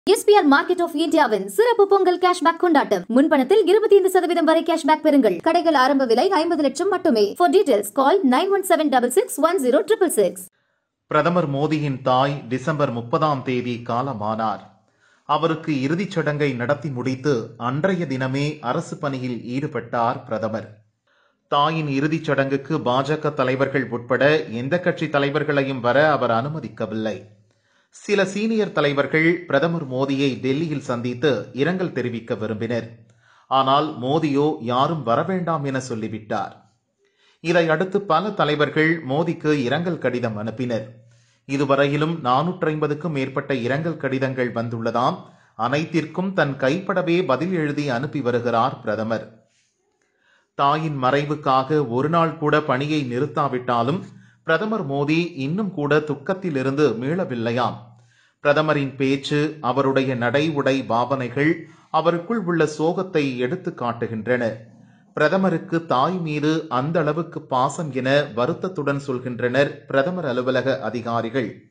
SPR market of இந்தியாவின் சிறப்பு Pongal cashback கொண்டாட்டம் முன்பணத்தில் இருபத்தி ஐந்து சதவீதம் வரை கேஷ்பேக் பெறுங்கள் கடைகள் ஆரம்ப விலை ஐம்பது லட்சம் மட்டுமே for details call nine one seven double six one zero triple six பிரதமர் மோடியின் தாய் டிசம்பர் முப்பதாம் தேதி காலமானார் அவருக்கு இறுதிச் சடங்கை நடத்தி முடித்து அன்றைய தினமே அரசு பணியில் ஈடுபட்டார் பிரதமர் தாயின் இறுதிச் சடங்குக்கு பாஜக தலைவர்கள் உட்பட எந்த கட்சி தலைவர்களையும் வர அவர் அனுமதிக்கவில்லை சில சீனியர் தலைவர்கள் பிரதமர் மோடியை டெல்லியில் சந்தித்து இரங்கல் தெரிவிக்க விரும்பினர் ஆனால் மோடியோ யாரும் வரவேண்டாம் என சொல்லிவிட்டார் இதை அடுத்து பல தலைவர்கள் மோடிக்கு இரங்கல் கடிதம் அனுப்பினர் இதுவரையிலும் நானூற்றி ஐம்பதுக்கும் மேற்பட்ட இரங்கல் கடிதங்கள் வந்துள்ளதாம் அனைத்திற்கும் தன் கைப்படவே பதில் எழுதி அனுப்பி வருகிறார் பிரதமர் தாயின் மறைவுக்காக ஒரு நாள் கூட பணியை நிறுத்தாவிட்டாலும் பிரதமர் மோடி இன்னும் கூட துக்கத்திலிருந்து மீளவில்லையாம் பிரதமரின் பேச்சு அவருடைய நடை உடை பாவனைகள் அவருக்குள் உள்ள சோகத்தை எடுத்து காட்டுகின்றன பிரதமருக்கு தாய் மீது அந்த அளவுக்கு பாசம் என வருத்தத்துடன் சொல்கின்றனர் பிரதமர் அலுவலக அதிகாரிகள்